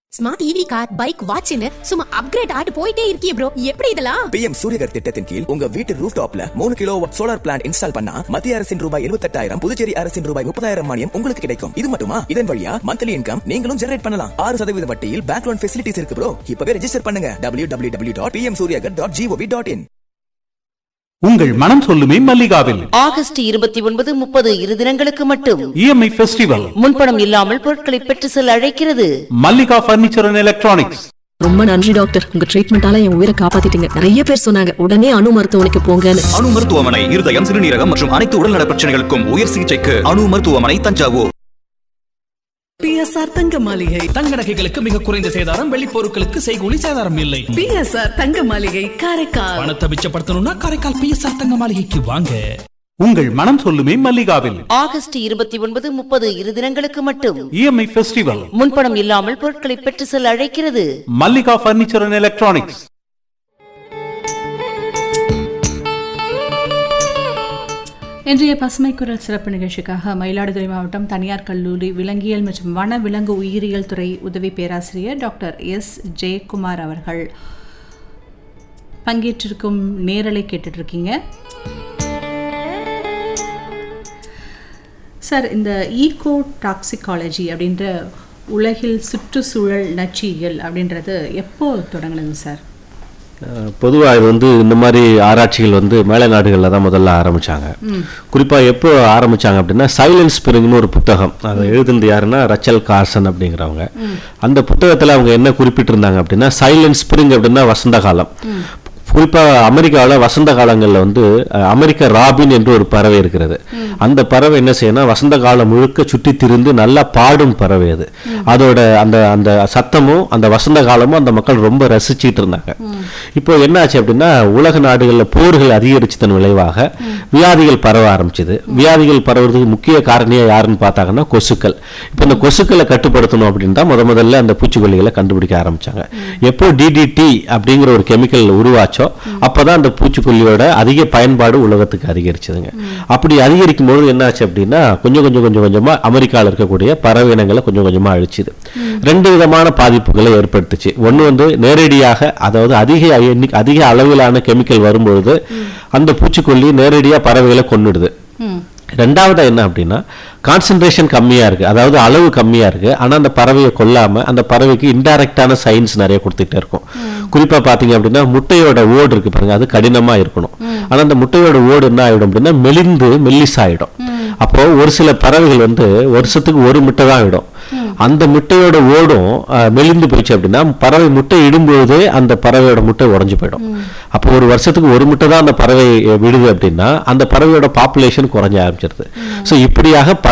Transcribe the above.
smart EV car bike வாட்ச்னு சும்மா upgrade ஆட்டு போயிட்டே இருக்கியே ப்ரோ எப்படி இதெல்லாம் பிஎம் சூரியகர் திட்டத்தின் கீழ் உங்க வீட்டு ரூஃப் டாப்ல மூணு கிலோ சோலார் பிளான்ட் இன்ஸ்டால் பண்ணா மத்திய அரசின் ரூபாய் எழுபத்தெட்டாயிரம் புதுச்சேரி அரசின் ரூபாய் முப்பதாயிரம் மானியம் உங்களுக்கு கிடைக்கும் இது மட்டுமா இதன் வழியா மந்த்லி இன்கம் நீங்களும் ஜெனரேட் பண்ணலாம் ஆறு சதவீத வட்டியில் பேங்க் லோன் ஃபெசிலிட்டிஸ் இருக்கு ப்ரோ இப்பவே ரெஜிஸ்டர் பண்ணுங்க W W W dot PM Suryaghar dot gov dot in உங்கள் மனம் சொல்லுமே மல்லிகாவில் ஆகஸ்ட் இருபத்தி ஒன்பது முப்பது இரு தினங்களுக்கு மட்டும் இஎம்ஐ ஃபெஸ்டிவல் முன்பணம் இல்லாமல் பொருட்களை பெற்று செல்ல அழைக்கிறது மல்லிகா பர்னிச்சர் அண்ட் எலக்ட்ரானிக்ஸ் ரொம்ப நன்றி டாக்டர் உங்க ட்ரீட்மெண்டால என் உயிரை காப்பாத்திட்டீங்க நிறைய பேர் சொன்னாங்க உடனே அணு மருத்துவமனைக்கு போங்கன்னு அணு மருத்துவமனை இருதயம் சிறுநீரகம் மற்றும் அனைத்து உடல்நல பிரச்சனைகளுக்கும் உயர் சிகிச்சைக்கு அணு மருத்துவமனை தஞ்சாவூர் பிஎஸ்ஆர் தங்க மாளிகை தங்க நகைகளுக்கு மிக குறைந்த சேதாரம் வெள்ளி பொருட்களுக்கு செய்கூலி சேதாரம் இல்லை பிஎஸ்ஆர் தங்க மாளிகை காரைக்கால் பணத்தை மிச்சப்படுத்தணும்னா காரைக்கால் பிஎஸ்ஆர் தங்க மாளிகைக்கு வாங்க உங்கள் மனம் சொல்லுமே மல்லிகாவில் ஆகஸ்ட் இருபத்தி ஒன்பது முப்பது இரு தினங்களுக்கு மட்டும் இஎம்ஐ ஃபெஸ்டிவல் முன்பணம் இல்லாமல் பொருட்களை பெற்று செல்ல அழைக்கிறது மல்லிகா பர்னிச்சர் அண்ட் எலக்ட்ரானிக்ஸ் இன்றைய பசுமை குரல் சிறப்பு நிகழ்ச்சிக்காக மயிலாடுதுறை மாவட்டம் தனியார் கல்லூரி விலங்கியல் மற்றும் வன விலங்கு உயிரியல் துறை உதவி பேராசிரியர் டாக்டர் எஸ் ஜெயக்குமார் அவர்கள் பங்கேற்றிருக்கும் நேரலை கேட்டுட்டு இருக்கீங்க சார் இந்த ஈகோ டாக்ஸிகாலஜி அப்படின்ற உலகில் சுற்றுச்சூழல் நச்சியல் அப்படின்றது எப்போ தொடங்கினது சார் பொதுவாக இது வந்து இந்த மாதிரி ஆராய்ச்சிகள் வந்து மேலை நாடுகளில் தான் முதல்ல ஆரம்பிச்சாங்க குறிப்பாக எப்போ ஆரம்பிச்சாங்க அப்படின்னா சைலன்ஸ் ஸ்பிரிங்னு ஒரு புத்தகம் அதை எழுதுனது யாருன்னா ரச்சல் கார்சன் அப்படிங்கிறவங்க அந்த புத்தகத்தில் அவங்க என்ன குறிப்பிட்டிருந்தாங்க அப்படின்னா சைலன்ஸ் ஸ்பிரிங் அப்படின்னா வசந்த காலம் குறிப்பாக அமெரிக்காவில் வசந்த காலங்களில் வந்து அஹ், அமெரிக்க ராபின் என்று ஒரு பறவை இருக்கிறது அந்த பறவை என்ன செய்யணும் வசந்த காலம் முழுக்க சுற்றி திரிந்து நல்லா பாடும் பறவை அது அதோட அந்த அந்த சத்தமும் அந்த வசந்த காலமும் அந்த மக்கள் ரொம்ப ரசிச்சிட்டு இருந்தாங்க இப்போ என்னாச்சு அப்படின்னா உலக நாடுகளில் போர்கள் அதிகரிச்சதன் விளைவாக வியாதிகள் பரவ ஆரம்பிச்சது வியாதிகள் பரவுறதுக்கு முக்கிய காரணியா யாருன்னு பார்த்தாங்கன்னா கொசுக்கள் இப்போ இந்த கொசுக்களை கட்டுப்படுத்தணும் அப்படின்னு தான் முத முதல்ல அந்த பூச்சிக்கொல்லிகளை கண்டுபிடிக்க ஆரம்பிச்சாங்க எப்போ டிடிடி அப்படிங்கிற ஒரு கெமிக்கல் உருவாச்சோ அப்பதான் அந்த பூச்சிக்கொல்லியோட அதிக பயன்பாடு உலகத்துக்கு அதிகரிச்சதுங்க அப்படி அதிகரிக்கும் போது என்னாச்சு அப்படின்னா கொஞ்சம் கொஞ்சம் கொஞ்சம் கொஞ்சமா அமெரிக்காவில் இருக்கக்கூடிய பறவை இனங்களை கொஞ்சம் கொஞ்சமா அழிச்சுது ரெண்டு விதமான பாதிப்புகளை ஏற்படுத்துச்சு ஒன்று வந்து நேரடியாக அதாவது அதிக எண்ணி- அதிக அளவிலான கெமிக்கல் வரும்பொழுது அந்த பூச்சிக்கொல்லி நேரடியாக பறவைகளை கொன்னுடுது ரெண்டாவது என்ன அப்படின்னா கான்சென்ட்ரேஷன் கம்மியாக இருக்குது அதாவது அளவு கம்மியாக இருக்குது ஆனால் அந்த பறவையை கொல்லாமல் அந்த பறவைக்கு இன்டைரக்டான சயின்ஸ் நிறைய கொடுத்துட்டே இருக்கும் குறிப்பாக பார்த்தீங்க அப்படின்னா முட்டையோட ஓடு இருக்குது பாருங்க அது கடினமாக இருக்கணும் ஆனால் அந்த முட்டையோட ஓடு என்ன ஆகிடும் அப்படின்னா மெலிந்து மெல்லிசாயிடும் அப்போ ஒரு சில பறவைகள் வந்து வருஷத்துக்கு ஒரு முட்டை தான் இடும் அந்த முட்டையோட ஓடும் அஹ், மெலிந்து போயிடுச்சு அப்படின்னா பறவை முட்டை இடும்பொழுதே அந்த பறவையோட முட்டை உடைஞ்சு போயிடும் அப்போ ஒரு வருஷத்துக்கு ஒரு முட்டை தான் அந்த பறவை அஹ், விடுது அப்படின்னா அந்த பறவையோட பாப்புலேஷன் குறைஞ்ச ஆரம்பிச்சிருது ஸோ இப்படியாக